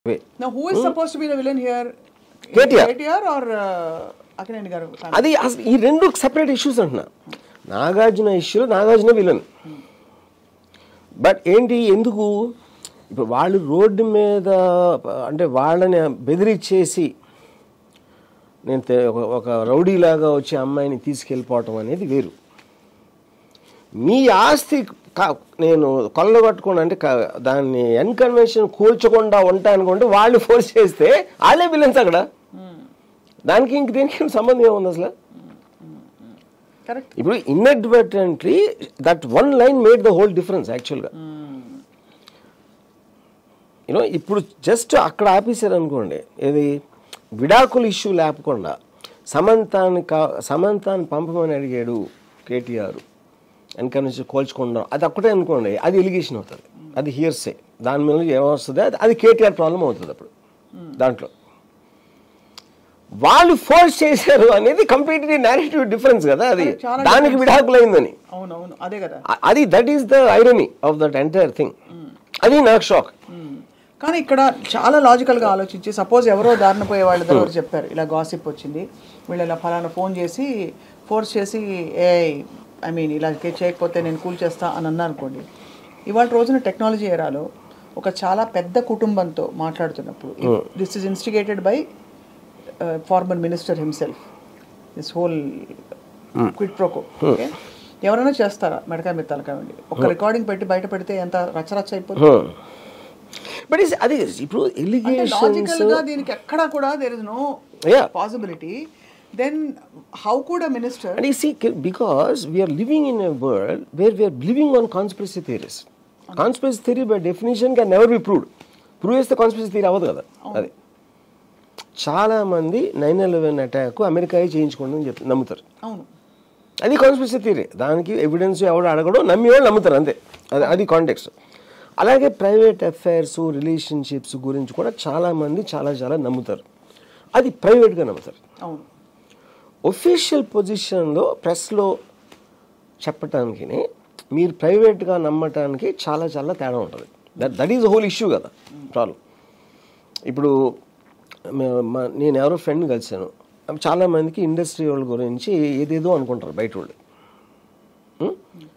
Way Now, who is supposed to be the villain here? KTR. KTR or uh, Akkineni గారు అది అసలు ఈ రెండు సెపరేట్ ఇష్యూస్ అంటున్నా నాగార్జున ఇష్యూలో నాగార్జున విలన్ బట్ ఏంటి ఎందుకు ఇప్పుడు వాళ్ళు రోడ్డు మీద అంటే వాళ్ళని బెదిరించేసి నేను తె- ఒక- ఒక రౌడీలాగా వచ్చి అమ్మాయిని తీసుకెళ్ళిపోవటం అనేది వేరు మీ ఆస్తి కా- నేను కొల్లగొట్టుకోండి అంటే కా- దాన్ని ఎన్కన్వెన్షన్ కూల్చకుండా ఉంటానుకుంటే వాళ్ళు ఫోర్స్ చేస్తే వాళ్ళే విలన్స్ అక్కడ దానికి ఇంక దీనికి ఏం సంబంధం ఏముంది అసలు కరెక్ట్ ఇప్పుడు inadvertently that one line made the whole difference యాక్చువల్గా యూనో ఇప్పుడు జస్ట్ అక్కడ ఆపేశారు అనుకోండి ఏది విడాకుల ఇష్యూ లేపకుండా సమంతాన్ని కా సమంతాన్ని పంపమని అడిగాడు కేటీఆర్ వెనక నుంచి కోల్చుకుండా అది ఒక్కటే అనుకోండి అది ఎలిగేషన్ అవుతుంది అది హియర్సే దాని మీద ఏమొస్తుంది అది అది కేటీఆర్ ప్రాబ్లం అవుతుంది అప్పుడు దాంట్లో వాళ్ళు ఫోర్స్ చేశారు అనేది కంప్లీట్లీ నేరేటివ్ డిఫరెన్స్ కదా అది అది చాలా దానికి difference. విడాకులైందని అవును అవును అదే కదా అ- అది that is the irony of that entire thing అది నాకు షాక్ మ్మ్. కానీ ఇక్కడ చాలా లాజికల్గా ఆలోచించి సపోజ్ ఎవరో దారిన పోయే వాళ్ళ దగ్గర ఎవరు చెప్పారు ఇలా గాసిప్ వచ్చింది వీళ్ళు ఇలా ఫలానా ఫోన్ చేసి ఫోర్స్ చేసి ఏ ఐ మీన్ ఇలా కే- చేయకపోతే నేను కూల్ చేస్తా అని అన్నా అనుకోండి ఇవాళ రోజున టెక్నాలజీ ఎరాలో ఒక చాలా పెద్ద కుటుంబంతో మాట్లాడుతున్నప్పుడు this is instigated by former minister himself this whole quid pro quo okay ఎవరైనా చేస్తారా మెడకాయ మీద తలకాయ ఉండి ఒక రికార్డింగ్ పెట్టి బయట పెడితే ఎంత రచ్చరచ్చ అయిపోతుంది బట్ ఇస్ అది ఇప్పుడు అంటే ఎలిగేషన్స్ లాజికల్ గా దీనికి ఎక్కడా కూడా there is no Yeah. Possibility then how could a minister And you see, because we are living in a world where we are living on conspiracy theories. Conspiracy theory by definition can never be proved. Prove చేస్తే conspiracy theory అవ్వదు కదా అది చాలా మంది nine eleven attack America చేయించుకోండి అని చెప్పి నమ్ముతారు అవును అది కాన్స్పిరసీ థియరీ దానికి ఎవిడెన్స్ ఎవడు అడగడో నమ్మి వాళ్ళు నమ్ముతారు అంతే అది అది కాంటెక్స్ట్ అలాగే ప్రైవేట్ అఫైర్స్ రిలేషన్షిప్స్ గురించి కూడా చాలా మంది చాలా చాలా నమ్ముతారు అది ప్రైవేట్గా నమ్ముతారు అవును ఒఫీషియల్ పొజిషన్లో ప్రెస్లో చెప్పటానికి మీరు ప్రైవేట్గా నమ్మటానికి చాలా చాలా తేడా ఉంటుంది that that is whole issue కదా ప్రాబ్లం ఇప్పుడు మే- మా- నేను ఎవరో ఫ్రెండ్ కలిశాను చాలా మందికి ఇండస్ట్రీ వాళ్ళ గురించి ఏదేదో అనుకుంటారు బయట వాళ్ళు ఉం?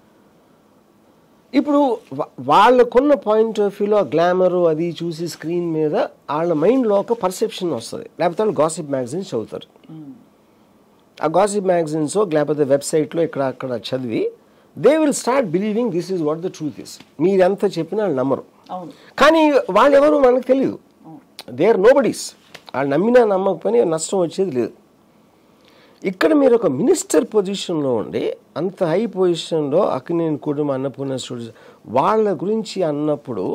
ఇప్పుడు వా- వాళ్ళకున్న పాయింట్ ఆఫ్ వ్యూలో గ్లామరు అది చూసి స్క్రీన్ మీద వాళ్ళ మైండ్లో ఒక పర్సెప్షన్ వస్తుంది లేకపోతే వాళ్ళు గాసిప్ మ్యాగజైన్స్ చదువుతారు ఆ గాసిప్ మ్యాగజైన్స్ లేకపోతే వెబ్సైట్లో ఇక్కడ అక్కడ చదివి they will start believing this is what the truth is మీరు ఎంత చెప్పినా వాళ్ళు నమ్మరు అవును కానీ వాళ్ళు ఎవరు మనకు తెలియదు దే ఆర్ నో బడీస్ వాళ్ళు నమ్మినా నమ్మకపోయినా నష్టం వచ్చేది లేదు ఇక్కడ మీరు ఒక మినిస్టర్ పొజిషన్లో ఉండి అంత హై పొజిషన్లో అక్కినేని కుటుంబం అన్నపూర్ణ స్టూడియోస్ వాళ్ళ గురించి అన్నప్పుడు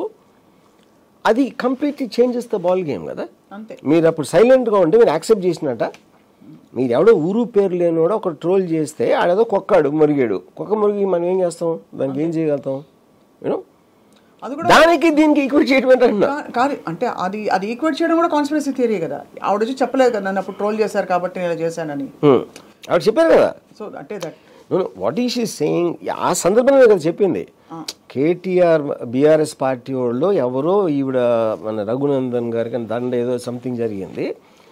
అది completely changes the ball game కదా అంతే మీరు అప్పుడు సైలెంట్గా ఉంటే మీరు యాక్సెప్ట్ చేసినట్ట మీరు ఎవడో ఊరు పేరు లేనివాడో ఒక ట్రోల్ చేస్తే ఆడేదో కుక్కాడు మురిగాడు కుక్క మురిగి మనం ఏం చేస్తాం దానికి ఏం చేయగలుగుతాం యూనో అది కూడా దానికి దీనికి ఈక్వల్ చేయటం అంటున్నా కా- కాదు అంటే అది అది ఈక్వేట్ చేయడం కూడా కాన్స్పిరసీ థియరీ కదా ఆవిడ వచ్చి చెప్పలేదు కదా నన్ను అప్పుడు ట్రోల్ చేశారు కాబట్టి నేను ఇలా చేశానని హ్మ్. ఆవిడ చెప్పారు కదా సో అంటే that what is he saying ఆ సందర్భంలో కదా చెప్పింది కేటీఆర్ బీఆర్ఎస్ పార్టీ వాళ్ళు ఎవరో ఈవిడ మన రఘునందన్ గారికి దండ ఏదో సంథింగ్ జరిగింది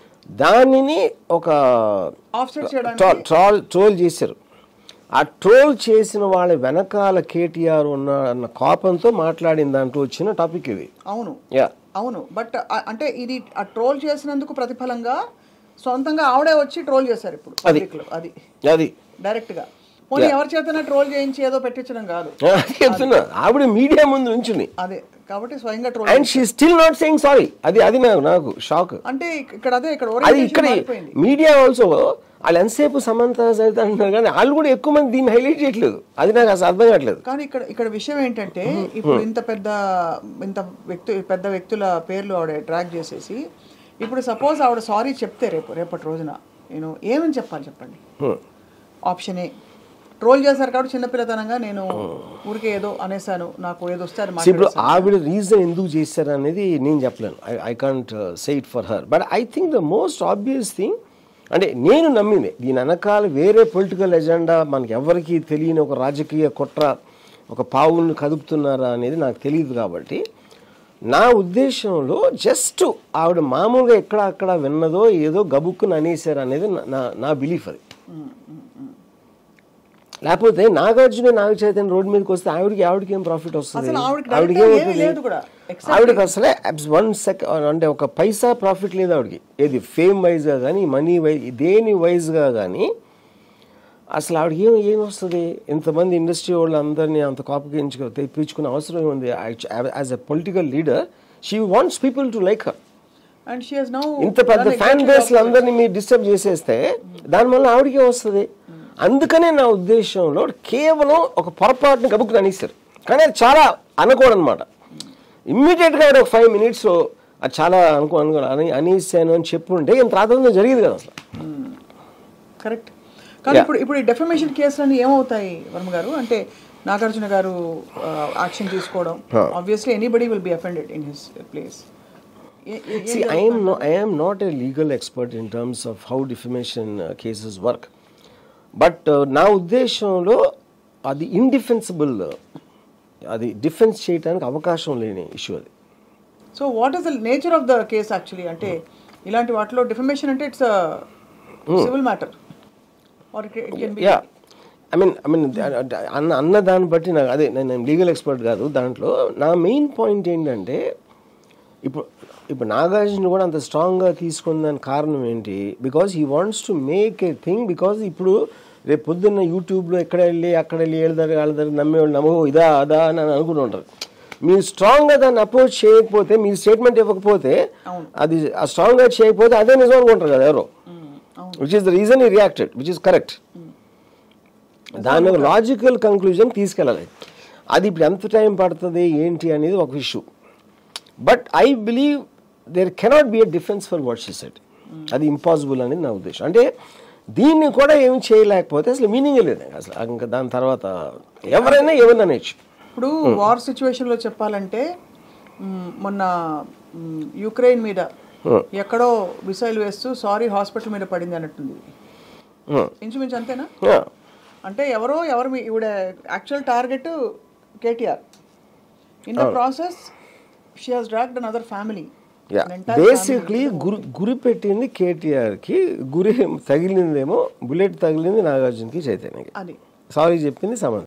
దానిని ఒక ఆఫ్సెట్ చేయడానికి ట్రోల్ ట్రోల్ ట్రోల్ చేశారు ఆ ట్రోల్ చేసిన వాళ్ళ వెనకాల కేటీఆర్ ఉన్న అన్న కోపంతో మాట్లాడిన దాంట్లో వచ్చిన టాపిక్ ఇది అవును యా అవును బట్ అంటే ఇది ఆ ట్రోల్ చేసినందుకు ప్రతిఫలంగా సొంతంగా ఆవిడే వచ్చి ట్రోల్ చేశారు ఇప్పుడు పబ్లిక్ లో అది అది డైరెక్ట్ గా పోనీ ఎవరి చేతనే ట్రోల్ చేయించి ఏదో పెట్టించడం కాదు అది చెప్తున్నా ఆవిడ మీడియా ముందు ఉంచుని అదే కాబట్టి స్వయంగా troll and she still not saying sorry అది అది నాకు నాకు షాక్ అంటే ఇక్- ఇక్కడ అదే ఇక్కడ అది orientation ఇక్కడ మారిపోయింది మీడియా ఆల్సో వాళ్ళు ఎంతసేపు సమంత సరిత అంటున్నారు కానీ వాళ్ళు కూడా ఎక్కువ మంది దీన్ని హైలైట్ చేయట్లేదు అది నాకు అసలు అర్థం కావట్లేదు కానీ ఇక్కడ ఇక్కడ విషయం ఏంటంటే ఇప్పుడు ఇంత పెద్ద ఇంత వ్యక్తు పెద్ద వ్యక్తుల పేర్లు ఆవిడ ట్రాక్ చేసేసి ఇప్పుడు సపోజ్ ఆవిడ సారీ చెప్తే రేపు రేపటి రోజున నేను ఏమని చెప్పాలి చెప్పండి Hmm. ఆప్షన్ ఏ ట్రోల్ చేశారు కాబట్టి చిన్నపిల్లతనంగా నేను ఊరికే ఏదో అనేసాను నాకు ఏదో వస్తే అది See, ఇప్పుడు మాట్లాడేశాను. ఆవిడ రీజన్ ఎందుకు చేశారు అనేది నేను చెప్పలేను I I can't say it for her but I think the most obvious thing అంటే నేను నమ్మింది దీని వెనకాల వేరే పొలిటికల్ ఎజెండా మనకి ఎవరికి తెలియని ఒక రాజకీయ కుట్ర ఒక పావులను కదుపుతున్నారా అనేది నాకు తెలియదు కాబట్టి నా ఉద్దేశంలో జస్ట్ ఆవిడ మామూలుగా ఎక్కడ అక్కడ విన్నదో ఏదో గబుక్కుని అనేసారు అనేది నా- నా నా బిలీఫ్ అది లేకపోతే నాగార్జున నాగ చైతన్య రోడ్డు మీదకి వస్తే ఆవిడకి ఆవిడకి ఏం ప్రాఫిట్ వస్తుంది అసలు ఆవిడకి ఆవిడకి direct గా ఏమవుతుంది? ఏమీ లేదు కూడా. Except- ఆవిడకి అసలే వన్ సెకండ్ అంటే ఒక పైసా ప్రాఫిట్ లేదు ఆవిడకి ఏది ఫేమ్ వైజ్గా కానీ మనీ వైజ్ దేని వైజ్గా కానీ అసలు ఆవిడకి ఏం ఏం వస్తుంది ఇంతమంది ఇండస్ట్రీ వాళ్ళు అందరినీ అంత కాపగించుకో తెప్పించుకునే అవసరం ఉంది as a political leader she wants people to like her and she has now ఇంత పెద్ద ఫ్యాన్ బేస్ అందరినీ మీరు డిస్టర్బ్ చేసేస్తే దానివల్ల ఆవిడకే వస్తుంది అందుకనే నా ఉద్దేశంలో కేవలం ఒక పొరపాటుని గబుక్కుని అనేసారు కానీ అది చాలా అనకూడనమాట ఇమ్మీడియట్గా ఆవిడ ఒక ఫైవ్ మినిట్స్ అది చాలా అనుకో అనుకో అని అనేసాను అని చెప్పుంటే ఇంత రాత్రి జరిగేది కదా అసలు కరెక్ట్ కానీ ఇప్పుడు ఇప్పుడు ఈ డెఫమేషన్ కేసులన్నీ ఏమవుతాయి వర్మ గారు అంటే నాగార్జున గారు యాక్షన్ తీసుకోవడం obviously anybody will be offended in his place See, I am no, I am not a legal expert in terms of how defamation uh, cases work. But నా ఉద్దేశంలో అది ఇండిఫెన్సిబుల్ అది డిఫెన్స్ చేయడానికి అవకాశం లేని ఇష్యూ అది so what is the nature of the case actually అంటే ఇలాంటి వాటిలో డిఫమేషన్ అంటే it's civil matter or it can be yeah I mean I mean అన్న అన్న దాన్ని బట్టి నాకు అదే నేను లీగల్ ఎక్స్పర్ట్ కాదు దాంట్లో నా మెయిన్ పాయింట్ ఏంటంటే ఇప్పుడు ఇప్పుడు నాగార్జున కూడా అంత స్ట్రాంగ్గా తీసుకున్న దానికి కారణం ఏంటి because he wants to make a thing because ఇప్పుడు రేపు పొద్దున్న యూట్యూబ్లో ఎక్కడ వెళ్ళి అక్కడ వెళ్ళి ఏళ్ళదారు వాళ్ళదారు నమ్మేవాళ్ళు నమ్మో ఇదా అదా అని అనుకుని ఉంటారు మీరు స్ట్రాంగ్గా దాన్ని అపోజ్ చేయకపోతే మీరు స్టేట్మెంట్ ఇవ్వకపోతే అది ఆ స్ట్రాంగ్గా చేయకపోతే అదే నిజం అనుకుంటారు కదా ఎవరో which is the reason he reacted which is correct దాని లాజికల్ కంక్లూజన్ తీసుకెళ్ళాలి అది ఇప్పుడు ఎంత టైం పడుతుంది ఏంటి అనేది ఒక issue but I believe there cannot be a defence for what she said అది ఇంపాసిబుల్ అనేది నా ఉద్దేశం అంటే దీన్ని కూడా ఏమి చేయలేకపోతే అసలు మీనింగ్ లేదు అసలు ఇంకా దాని తర్వాత ఎవరైనా ఏమన్నా అనేచ్చు ఇప్పుడు వార్ సిచ్యువేషన్ లో చెప్పాలంటే మ్, మొన్న మ్, యుక్రెయిన్ మీద ఎక్కడో మిసైల్ వేస్తూ సారీ హాస్పిటల్ మీద పడింది అన్నట్టుంది Hmm. ఇంచుమించు అంతేనా Yeah. అంటే ఎవరో ఎవరు మీ- ఈవిడ actual target KTR in the process she has dragged another family basically గురి గురి పెట్టింది కేటీఆర్కి గురి తగిలిందేమో బుల్లెట్ తగిలింది నాగార్జునకి చైతన్యకి అది సారీ చెప్పింది సమంత